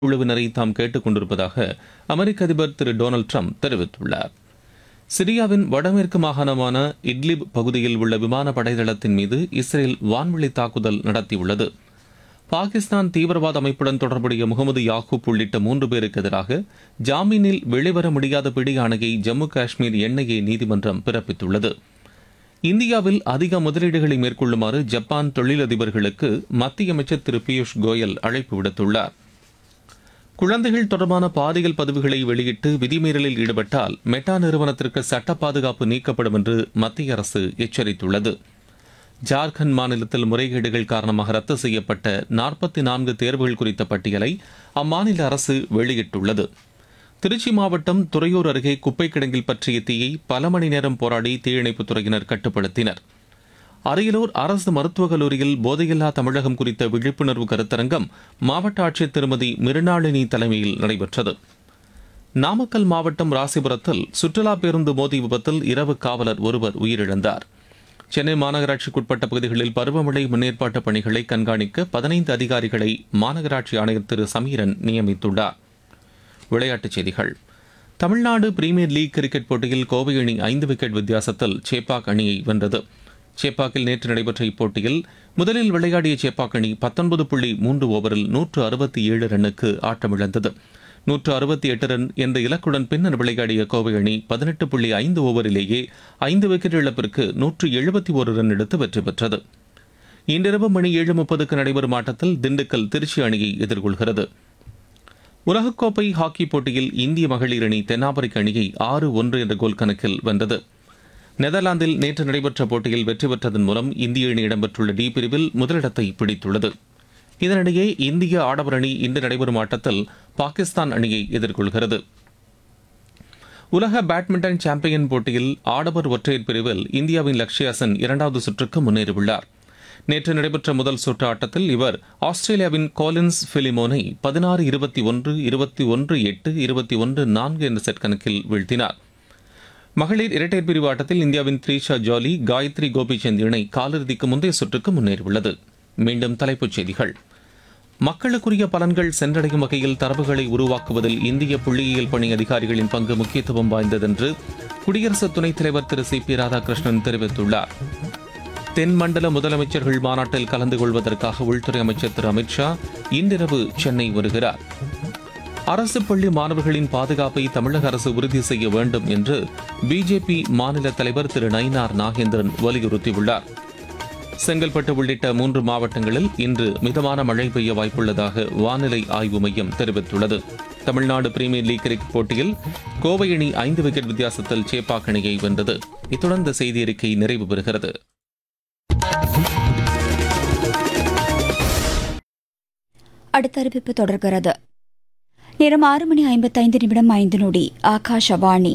குழுவினரை தாம் கேட்டுக் கொண்டிருப்பதாக அமெரிக்க அதிபர் திரு டொனால்டு ட்ரம்ப் தெரிவித்துள்ளார் சிரியாவின் வடமேற்கு மாகாணமான இட்லிப் பகுதியில் உள்ள விமான படைதளத்தின் மீது இஸ்ரேல் வான்வழி தாக்குதல் நடத்தியுள்ளது பாகிஸ்தான் தீவிரவாத அமைப்புடன் தொடர்புடைய முகமது யாகூப் உள்ளிட்ட மூன்று பேருக்கு எதிராக ஜாமீனில் வெளிவர முடியாத பிடியாணையை ஜம்மு காஷ்மீர் என்ஐஏ நீதிமன்றம் பிறப்பித்துள்ளது இந்தியாவில் அதிக முதலீடுகளை மேற்கொள்ளுமாறு ஜப்பான் தொழிலதிபர்களுக்கு மத்திய அமைச்சர் திரு பியூஷ் கோயல் அழைப்பு விடுத்துள்ளார் குழந்தைகள் தொடர்பான பாலியல் பதிவுகளை வெளியிட்டு விதிமீறலில் ஈடுபட்டால் மெட்டா நிறுவனத்திற்கு சட்ட பாதுகாப்பு நீக்கப்படும் என்று மத்திய அரசு எச்சரித்துள்ளது ஜார்க்கண்ட் மாநிலத்தில் முறைகேடுகள் காரணமாக ரத்து செய்யப்பட்ட நாற்பத்தி நான்கு தேர்வுகள் குறித்த பட்டியலை அம்மாநில அரசு வெளியிட்டுள்ளது திருச்சி மாவட்டம் துறையூர் அருகே குப்பை கிடங்கில் பற்றிய தீயை பல மணி நேரம் போராடி தீயணைப்புத் துறையினர் கட்டுப்படுத்தினர் அரியலூர் அரசு மருத்துவக் கல்லூரியில் போதையில்லா தமிழகம் குறித்த விழிப்புணர்வு கருத்தரங்கம் மாவட்ட ஆட்சியர் திருமதி மிருணாளினி தலைமையில் நடைபெற்றது நாமக்கல் மாவட்டம் ராசிபுரத்தில் சுற்றுலா பேருந்து மோதி விபத்தில் இரவு காவலர் ஒருவர் உயிரிழந்தார் சென்னை மாநகராட்சிக்குட்பட்ட பகுதிகளில் பருவமழை முன்னேற்பாட்டு பணிகளை கண்காணிக்க பதினைந்து அதிகாரிகளை மாநகராட்சி ஆணையர் திரு சமீரன் நியமித்துள்ளார் விளையாட்டுச் செய்திகள் தமிழ்நாடு பிரீமியர் லீக் கிரிக்கெட் போட்டியில் கோவை அணி ஐந்து விக்கெட் வித்தியாசத்தில் சேப்பாக் அணியை வென்றது சேப்பாக்கில் நேற்று நடைபெற்ற இப்போட்டியில் முதலில் விளையாடிய சேப்பாக் அணி பத்தொன்பது புள்ளி மூன்று ஓவரில் நூற்று அறுபத்தி ஏழு ரன்னுக்கு ஆட்டமிழந்தது நூற்று அறுபத்தி எட்டு ரன் என்ற இலக்குடன் பின்னர் விளையாடிய கோவை அணி பதினெட்டு புள்ளி ஐந்து ஓவரிலேயே ஐந்து விக்கெட் இழப்பிற்கு நூற்று எழுபத்தி ஒரு ரன் எடுத்து வெற்றி பெற்றது இன்றிரவு மணி ஏழு முப்பதுக்கு நடைபெறும் ஆட்டத்தில் திண்டுக்கல் திருச்சி அணியை எதிர்கொள்கிறது உலகக்கோப்பை ஹாக்கி போட்டியில் இந்திய மகளிர் அணி தென்னாப்பிரிக்க அணியை ஆறு ஒன்று என்ற கோல் கணக்கில் வென்றது நெதர்லாந்தில் நேற்று நடைபெற்ற போட்டியில் வெற்றி பெற்றதன் மூலம் இந்திய அணி இடம்பெற்றுள்ள டி பிரிவில் முதலிடத்தை பிடித்துள்ளது இதனிடையே இந்திய ஆடவர் அணி இன்று நடைபெறும் ஆட்டத்தில் பாகிஸ்தான் அணியை எதிர்கொள்கிறது உலக பேட்மிண்டன் சாம்பியன் போட்டியில் ஆடவர் ஒற்றையர் பிரிவில் இந்தியாவின் லக்ஷ்யா சென் இரண்டாவது சுற்றுக்கு முன்னேறியுள்ளார் நேற்று நடைபெற்ற முதல் சுற்று ஆட்டத்தில் இவர் ஆஸ்திரேலியாவின் கோலின்ஸ் பிலிமோனை பதினாறு இருபத்தி ஒன்று இருபத்தி ஒன்று எட்டு இருபத்தி ஒன்று நான்கு என்ற செட் கணக்கில் வீழ்த்தினார் மகளிர் இரட்டையர் பிரிவு ஆட்டத்தில் இந்தியாவின் த்ரீஷா ஜாலி காயத்ரி கோபிச்சந்த் இணை காலிறுதிக்கு முந்தைய சுற்றுக்கு முன்னேறியுள்ளது மீண்டும் தலைப்புச் செய்திகள் மக்களுக்குரிய பலன்கள் சென்றடையும் வகையில் தரவுகளை உருவாக்குவதில் இந்திய புள்ளியியல் பணி அதிகாரிகளின் பங்கு முக்கியத்துவம் வாய்ந்ததென்று குடியரசு துணைத் தலைவர் திரு சி பி ராதாகிருஷ்ணன் தெரிவித்துள்ளார் தென் மண்டல முதலமைச்சர்கள் மாநாட்டில் கலந்து கொள்வதற்காக உள்துறை அமைச்சர் திரு அமித்ஷா இன்றிரவு சென்னை வருகிறார் அரசு பள்ளி மாணவர்களின் பாதுகாப்பை தமிழக அரசு உறுதி செய்ய வேண்டும் என்று பிஜேபி மாநில தலைவர் திரு நயினார் நாகேந்திரன் வலியுறுத்தியுள்ளார் செங்கல்பட்டு உள்ளிட்ட மூன்று மாவட்டங்களில் இன்று மிதமான மழை பெய்ய வாய்ப்புள்ளதாக வானிலை ஆய்வு மையம் தெரிவித்துள்ளது தமிழ்நாடு பிரீமியர் லீக் கிரிக்கெட் போட்டியில் கோவை அணி ஐந்து விக்கெட் வித்தியாசத்தில் சேப்பாக் அணியை வென்றது இத்துடன் இந்த செய்தி அறிக்கை நிறைவு பெறுகிறது அடுத்த அறிவிப்பு தொடர்கிறது நேரம் ஆறு மணி ஐம்பத்தைந்து நிமிடம் ஐந்து நொடி ஆகாஷவாணி